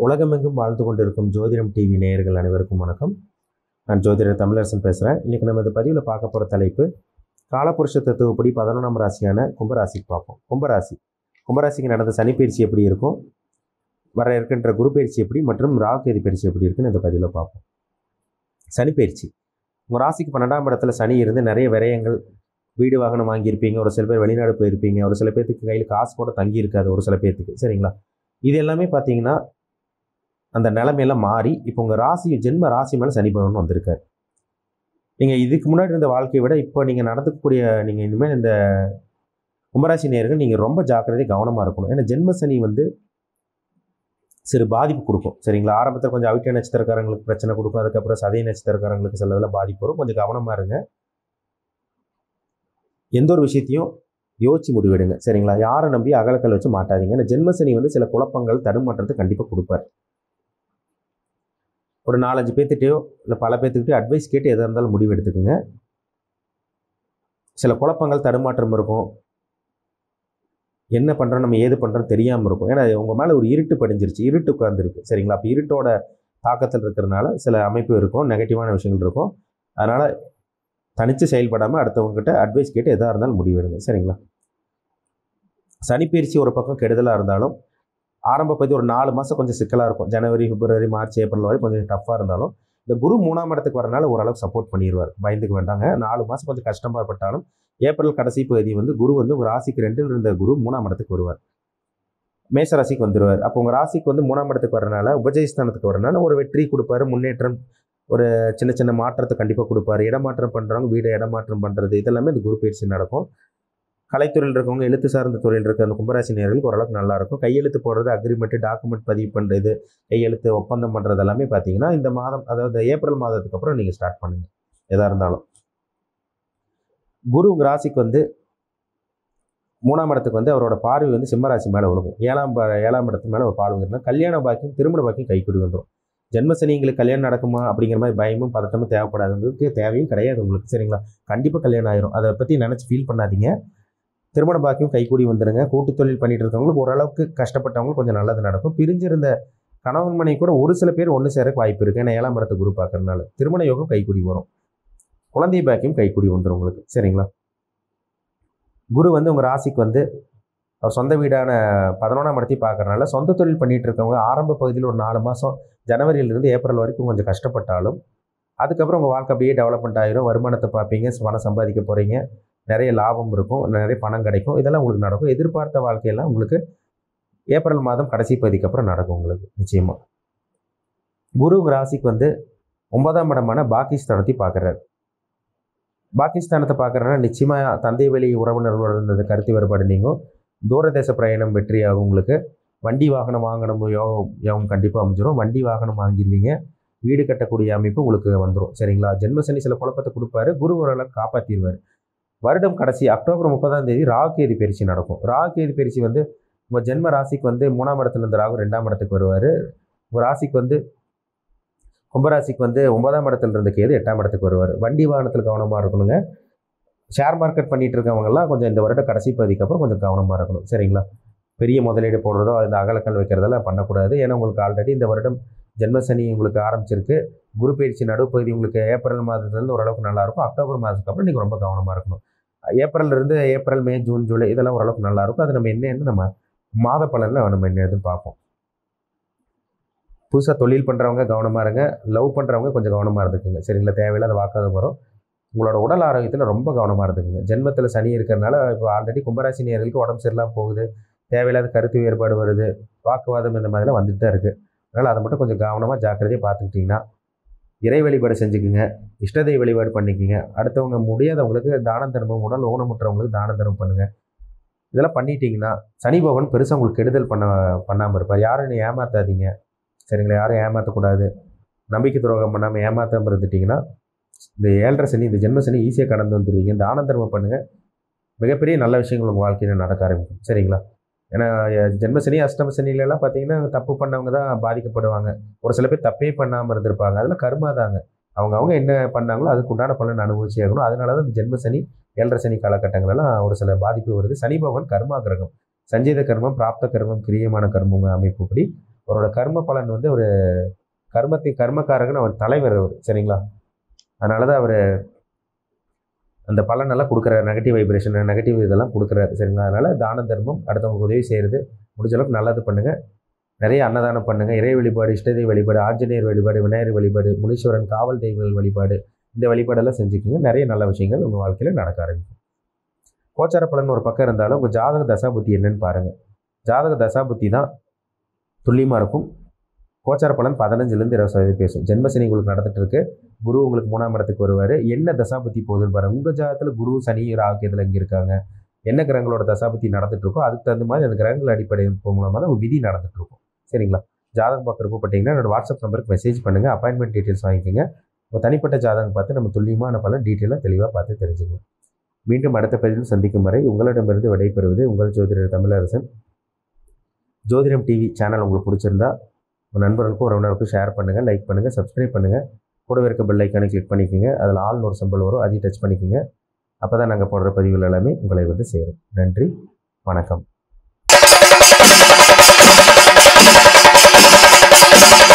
உலகமெங்கும் வாழ்ந்து கொண்டிருக்கும் ஜோதிடம் டிவி நேயர்கள் அனைவருக்கும் வணக்கம் நான் ஜோதிடர் தமிழரசன் பேசுகிறேன் இன்றைக்கி நம்ம இந்த பதிவில் பார்க்க போகிற தலைப்பு காலபுருஷ தத்துவப்படி பதினொன்றாம் ராசியான கும்பராசிக்கு பார்ப்போம் கும்பராசி கும்பராசிக்கு நடந்த சனி பயிற்சி எப்படி இருக்கும் வர இருக்கின்ற குரு பயிற்சி எப்படி மற்றும் ராகுகேது பயிற்சி எப்படி இருக்குன்னு இந்த பதிவில் பார்ப்போம் சனி பயிற்சி உங்கள் ராசிக்கு பன்னெண்டாம் இடத்துல சனி இருந்து நிறைய விரயங்கள் வீடு வாகனம் வாங்கியிருப்பீங்க ஒரு சில பேர் வெளிநாடு போயிருப்பீங்க ஒரு சில பேர்த்துக்கு கையில் காசு கூட தங்கி இருக்காது ஒரு சில பேர்த்துக்கு சரிங்களா இது எல்லாமே பார்த்தீங்கன்னா அந்த நிலைமையெல்லாம் மாறி இப்போ உங்கள் ராசி ஜென்ம ராசி மேலே சனி பகவான் வந்திருக்காரு நீங்கள் இதுக்கு முன்னாடி இருந்த வாழ்க்கையை விட இப்போ நீங்கள் நடந்துக்கக்கூடிய நீங்கள் இனிமேல் இந்த கும்பராசி நேர்கள் நீங்கள் ரொம்ப ஜாக்கிரதை கவனமாக இருக்கணும் ஏன்னா ஜென்ம சனி வந்து சிறு பாதிப்பு கொடுக்கும் சரிங்களா ஆரம்பத்தில் கொஞ்சம் அவிட்ட நட்சத்திரக்காரங்களுக்கு பிரச்சனை கொடுக்கும் அதுக்கப்புறம் சதய நட்சத்திரக்காரங்களுக்கு சிலதில் பாதிப்பு வரும் கொஞ்சம் கவனமாக இருங்க எந்த ஒரு விஷயத்தையும் யோசிச்சு முடிவெடுங்க சரிங்களா யாரை நம்பி அகலக்கல் வச்சு மாட்டாதீங்க ஏன்னா ஜென்மசனி வந்து சில குழப்பங்கள் தடுமாற்றத்தை கண்டிப்பாக கொடுப்பார் ஒரு நாலஞ்சு பேர்த்திட்டையோ இல்லை பல பேர்த்துக்கிட்டே அட்வைஸ் கேட்டு எதாக இருந்தாலும் முடிவு எடுத்துக்கோங்க சில குழப்பங்கள் தடுமாற்றம் இருக்கும் என்ன பண்ணுறோம் நம்ம ஏது பண்ணுறோம் தெரியாமல் இருக்கும் ஏன்னா உங்கள் மேலே ஒரு இருட்டு படிஞ்சிருச்சு இருட்டு உட்காந்துருக்கு சரிங்களா அப்போ இருட்டோட தாக்கத்தில் இருக்கிறதுனால சில அமைப்பு இருக்கும் நெகட்டிவான விஷயங்கள் இருக்கும் அதனால் தனித்து செயல்படாமல் அடுத்தவங்ககிட்ட அட்வைஸ் கேட்டு எதாக இருந்தாலும் முடிவெடுங்க சரிங்களா சனிப்பயிற்சி ஒரு பக்கம் கெடுதலாக இருந்தாலும் ஆரம்ப பற்றி ஒரு நாலு மாதம் கொஞ்சம் சிக்கலாக இருக்கும் ஜனவரி பிப்ரவரி மார்ச் ஏப்ரல் வரை கொஞ்சம் டஃப்பாக இருந்தாலும் இந்த குரு மூணாம் இடத்துக்கு வரனால ஓரளவுக்கு சப்போர்ட் பண்ணிடுவார் பயந்துக்க வேண்டாங்க நாலு மாதம் கொஞ்சம் கஷ்டமாக பட்டாலும் ஏப்ரல் கடைசி பகுதி வந்து குரு வந்து உங்கள் ராசிக்கு ரெண்டில் இருந்த குரு மூணாம் இடத்துக்கு வருவார் மேச ராசிக்கு வந்துடுவார் அப்போ உங்கள் ராசிக்கு வந்து மூணாம் இடத்துக்கு வரனால உபஜயஸ்தானத்துக்கு வரனால ஒரு வெற்றி கொடுப்பாரு முன்னேற்றம் ஒரு சின்ன சின்ன மாற்றத்தை கண்டிப்பாக கொடுப்பாரு இடமாற்றம் பண்ணுறவங்க வீடு இடமாற்றம் பண்ணுறது இதெல்லாமே இந்த குரு பயிற்சி நடக்கும் கலைத்துறையில் இருக்கவங்க எழுத்து சார்ந்த துறையில் இருக்க அந்த கும்பராசி நேர்களுக்கு ஓரளவுக்கு நல்லா இருக்கும் கையெழுத்து போடுறது அக்ரிமெண்ட் டாக்குமெண்ட் பதிவு பண்ணுறது கையெழுத்து ஒப்பந்தம் பண்ணுறது எல்லாமே பார்த்தீங்கன்னா இந்த மாதம் அதாவது ஏப்ரல் மாதத்துக்கு அப்புறம் நீங்கள் ஸ்டார்ட் பண்ணுங்கள் எதாக இருந்தாலும் குரு உங்கள் ராசிக்கு வந்து மூணாம் இடத்துக்கு வந்து அவரோட பார்வை வந்து சிம்மராசி மேலே விழுகும் ஏழாம் ப- ஏழாம் இடத்துக்கு மேலே ஒரு பார்வை இருந்தால் கல்யாண பாக்கியம் திருமண பாக்கியம் கைக்கூடி வந்துடும் ஜென்மசனி உங்களுக்கு கல்யாணம் நடக்குமா அப்படிங்கிற மாதிரி பயமும் பதட்டமும் தேவைப்படாதவங்களுக்கு தேவையும் கிடையாது உங்களுக்கு சரிங்களா கண்டிப்பாக கல்யாணம் ஆயிரும் அதை பற்றி நினச்சி ஃபீல் பண்ணாதீங்க திருமண பாக்கியம் கைக்கூடி வந்துடுங்க கூட்டு தொழில் பண்ணிட்டு இருக்கவங்களுக்கு ஓரளவுக்கு கஷ்டப்பட்டவங்களுக்கு கொஞ்சம் நல்லது நடக்கும் பிரிஞ்சிருந்த கணவன் மனைவி கூட ஒரு சில பேர் ஒன்று சேரக்கு வாய்ப்பு இருக்குது ஏன்னா ஏழாம் இடத்து குரு பார்க்கறதுனால திருமண யோகம் கைக்கூடி வரும் குழந்தை பாக்கியம் கைக்கூடி வந்துடும் உங்களுக்கு சரிங்களா குரு வந்து உங்கள் ராசிக்கு வந்து அவர் சொந்த வீடான பதினொன்றாம் இடத்தையும் பார்க்கறனால சொந்த தொழில் பண்ணிட்டு இருக்கவங்க ஆரம்ப பகுதியில் ஒரு நாலு மாதம் ஜனவரியிலிருந்து ஏப்ரல் வரைக்கும் கொஞ்சம் கஷ்டப்பட்டாலும் அதுக்கப்புறம் உங்கள் வாழ்க்கை அப்படியே டெவலப்மெண்ட் ஆயிரும் வருமானத்தை பார்ப்பீங்க பணம் சம்பாதிக்க போகிறீங்க நிறைய லாபம் இருக்கும் நிறைய பணம் கிடைக்கும் இதெல்லாம் உங்களுக்கு நடக்கும் எதிர்பார்த்த வாழ்க்கையெல்லாம் உங்களுக்கு ஏப்ரல் மாதம் கடைசி பகுதிக்கு அப்புறம் நடக்கும் உங்களுக்கு நிச்சயமாக குரு உங்க ராசிக்கு வந்து ஒன்பதாம் இடமான பாகிஸ்தானத்தை பார்க்குறாரு பாகிஸ்தானத்தை பார்க்குறதுனால நிச்சயமாக தந்தை வழி உறவினர்களோட இருந்த கருத்து வேறுபாடு நீங்கும் தூரதேச பிரயாணம் வெற்றியாகும் உங்களுக்கு வண்டி வாகனம் வாங்கணும் யோகம் யோகம் கண்டிப்பாக அமைஞ்சிரும் வண்டி வாகனம் வாங்கிடுவீங்க வீடு கட்டக்கூடிய அமைப்பு உங்களுக்கு வந்துடும் சரிங்களா ஜென்மசனி சில குழப்பத்தை கொடுப்பாரு குரு ஓரளவுக்கு காப்பாற்றிடுவார் வருடம் கடைசி அக்டோபர் முப்பதாம் தேதி ராகுகேது பயிற்சி நடக்கும் ராகுகேது பயிற்சி வந்து உங்கள் ஜென்ம ராசிக்கு வந்து மூணாம் இடத்துல இருந்த ராகு ரெண்டாம் இடத்துக்கு வருவார் உங்கள் ராசிக்கு வந்து கும்பராசிக்கு வந்து ஒன்பதாம் இடத்துல இருந்த கேது எட்டாம் இடத்துக்கு வருவார் வண்டி வாகனத்தில் கவனமாக இருக்கணுங்க ஷேர் மார்க்கெட் பண்ணிட்டு இருக்கவங்கெல்லாம் கொஞ்சம் இந்த வருடம் கடைசி பகுதிக்கு அப்புறம் கொஞ்சம் கவனமாக இருக்கணும் சரிங்களா பெரிய முதலீடு போடுறதோ இந்த அகலக்கல் வைக்கிறதெல்லாம் பண்ணக்கூடாது ஏன்னா உங்களுக்கு ஆல்ரெடி இந்த வருடம் ஜென்மசனி உங்களுக்கு ஆரம்பிச்சிருக்கு குரு பயிற்சி நடுப்பகுதி உங்களுக்கு ஏப்ரல் மாதத்துலேருந்து ஓரளவுக்கு நல்லா இருக்கும் அக்டோபர் மாதத்துக்கு அப்புறம் நீங்கள் ரொம்ப கவனமாக இருக்கணும் ஏப்ரல்ல இருந்து ஏப்ரல் மே ஜூன் ஜூலை இதெல்லாம் ஓரளவுக்கு நல்லா இருக்கும் அது நம்ம என்னன்னு நம்ம மாத பலனில் நம்ம என்ன எதுன்னு பார்ப்போம் புதுசாக தொழில் பண்ணுறவங்க கவனமாக இருங்க லவ் பண்ணுறவங்க கொஞ்சம் கவனமாக இருந்துக்குங்க சரிங்களா தேவையில்லாத வாக்காதம் வரும் உங்களோட உடல் ஆரோக்கியத்தில் ரொம்ப கவனமாக இருந்துக்குங்க ஜென்மத்தில் சனி இருக்கிறனால இப்போ ஆல்ரெடி கும்பராசி நேயர்களுக்கு உடம்பு சரியில்லாமல் போகுது தேவையில்லாத கருத்து வேறுபாடு வருது வாக்குவாதம் இந்த மாதிரிலாம் வந்துட்டு தான் இருக்குது அதனால் அதை மட்டும் கொஞ்சம் கவனமாக ஜாக்கிரதையாக பார்த்துக்கிட்டிங்கன்னா இறை வழிபாடு செஞ்சுக்குங்க இஷ்டதை வழிபாடு பண்ணிக்கோங்க அடுத்தவங்க முடியாதவங்களுக்கு தான தர்மம் உடல் ஊனமுற்றவங்களுக்கு தான தர்மம் பண்ணுங்கள் இதெல்லாம் பண்ணிட்டீங்கன்னா சனி பகவான் பெருசாக உங்களுக்கு கெடுதல் பண்ண பண்ணாமல் இருப்பார் யாரும் என்னை ஏமாத்தாதீங்க சரிங்களா யாரும் ஏமாற்றக்கூடாது நம்பிக்கை துரோகம் பண்ணாமல் ஏமாத்தாமல் இருந்துட்டிங்கன்னா இந்த ஏழரை சனி இந்த ஜென்ம சனி ஈஸியாக கடந்து வந்துடுவீங்க தான தர்மம் பண்ணுங்கள் மிகப்பெரிய நல்ல விஷயங்கள் உங்கள் வாழ்க்கையில் நடக்க ஆரம்பிக்கும் சரிங்களா ஏன்னா அஹ், ஜென்ம சனி அஷ்டம சனிலெல்லாம் பார்த்தீங்கன்னா தப்பு பண்ணவங்க தான் பாதிக்கப்படுவாங்க ஒரு சில பேர் தப்பே பண்ணாமல் இருந்திருப்பாங்க அதில் கர்மா தாங்க அவங்க அவங்க என்ன பண்ணாங்களோ அதுக்கு உண்டான பலன் அனுபவிச்சு ஆகணும் அதனால தான் இந்த ஜென்ம சனி ஏழரை சனி காலகட்டங்களெல்லாம் ஒரு சில பாதிப்பு வருது சனி பகவான் கர்மா கிரகம் சஞ்சீத கர்மம் பிராப்த கர்மம் கிரியமான கர்மம் அமைப்புப்படி அவரோட கர்ம பலன் வந்து ஒரு கர்மத்தை கர்மக்காரகன் அவர் தலைவர் அவர் சரிங்களா அதனால தான் அவர் அந்த பலனெல்லாம் கொடுக்குற நெகட்டிவ் வைப்ரேஷன் நெகட்டிவ் இதெல்லாம் கொடுக்குறாரு சரிங்களா அதனால் தான தர்மம் அடுத்தவங்களுக்கு உதவி செய்கிறது முடிஞ்ச அளவுக்கு நல்லது பண்ணுங்கள் நிறைய அன்னதானம் பண்ணுங்கள் இறை வழிபாடு இஷ்டதெய்வ வழிபாடு ஆஞ்சநேயர் வழிபாடு விநாயகர் வழிபாடு முனீஸ்வரன் காவல் தெய்வங்கள் வழிபாடு இந்த வழிபாடெல்லாம் செஞ்சுக்கிங்க நிறைய நல்ல விஷயங்கள் உங்கள் வாழ்க்கையில் நடக்க ஆரம்பிக்கும் கோச்சார பலன் ஒரு பக்கம் இருந்தாலும் உங்கள் ஜாதக தசாபுத்தி என்னன்னு பாருங்கள் ஜாதக தசாபுத்தி தான் துல்லியமாக இருக்கும் கோச்சார பலன் பதினஞ்சுலேருந்து இருபது சதவீதம் பேசும் ஜென்மசனி உங்களுக்கு நடந்துட்டு இருக்கு குரு உங்களுக்கு மூணாம் இடத்துக்கு வருவார் என்ன தசாபுத்தி போகுதுன்னு பாருங்கள் உங்கள் ஜாதகத்தில் குரு சனி ராகியத்தில் இங்கே இருக்காங்க என்ன கிரகங்களோட தசாபுத்தி நடந்துட்டு இருக்கோ அதுக்கு தகுந்த மாதிரி அந்த கிரகங்கள் அடிப்படையில் மூலமாக தான் ஒரு விதி நடந்துட்டு இருக்கும் சரிங்களா ஜாதகம் பார்க்குறப்போ பார்த்தீங்கன்னா என்னோட வாட்ஸ்அப் நம்பருக்கு மெசேஜ் பண்ணுங்கள் அப்பாயின்மெண்ட் டீட்டெயில்ஸ் வாங்கிக்கோங்க உங்கள் தனிப்பட்ட ஜாதகம் பார்த்து நம்ம துல்லியமான பலன் டீட்டெயிலாக தெளிவாக பார்த்து தெரிஞ்சுக்கலாம் மீண்டும் அடுத்த பதிவில் சந்திக்கும் வரை உங்களிடமிருந்து விடைபெறுவது உங்கள் ஜோதிடர் தமிழரசன் ஜோதிடம் டிவி சேனல் உங்களுக்கு பிடிச்சிருந்தா உங்கள் நண்பர்களுக்கும் உறவினருக்கும் ஷேர் பண்ணுங்கள் லைக் பண்ணுங்கள் சப்ஸ்கிரைப் பண்ணுங்கள் கூடவே இருக்க பெல் ஐக்கானை கிளிக் பண்ணிக்கோங்க அதில் ஆல்னு ஒரு சிம்பிள் வரும் அதையும் டச் பண்ணிக்கோங்க அப்போ தான் நாங்கள் போடுற பதிவுகள் எல்லாமே உங்களை வந்து சேரும் நன்றி வணக்கம்